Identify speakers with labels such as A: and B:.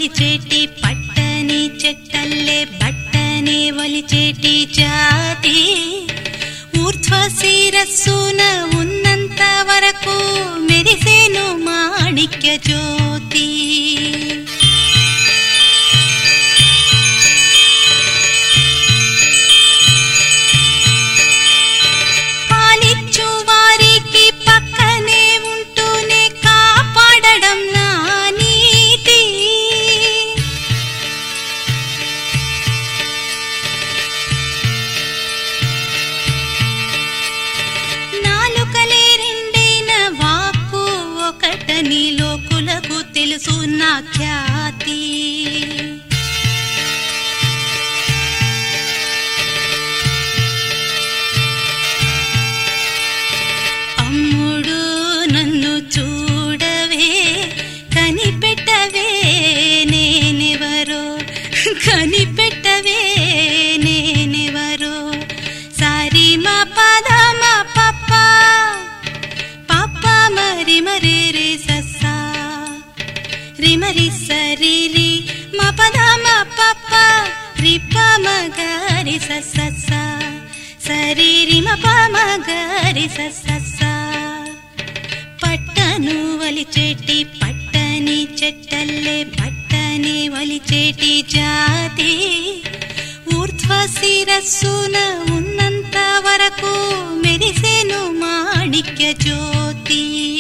A: ఒలిచేటి పట్టని చెట్టల్లే బట్టనే ఒలిచేటి జాతి ఊర్ధ్వ శిరస్సున ఉన్నంత వరకు మెరిసేను మాణిక్య జ్యోతి పాలిచ్చు వారికి పక్కనే ఉంటూనే కాపాడడం నా నీతి నాలుకలే రెండైన వాక్కు ఒకటని లోకులకు తెలుసు నా ఖ్యాతి అమ్ముడు నన్ను చూడవే కనిపెట్టవే నేనెవరో కనిపెట్టవే నేనెవరో సారి మా పద మా పప్ప పప్ప మరి మరి రే సస్సా రిమరి సరిరి మా పద మా పప్ప రిప్ప మగరి సస్స సరి మ ప మగరి సస్స పట్టను వలిచేటి పట్టని చెట్టల్లే పట్టని వలిచేటి జాతి ఊర్ధ్వ శిరస్సున ఉన్నంత వరకు మెరిసెను మాణిక్య జ్యోతి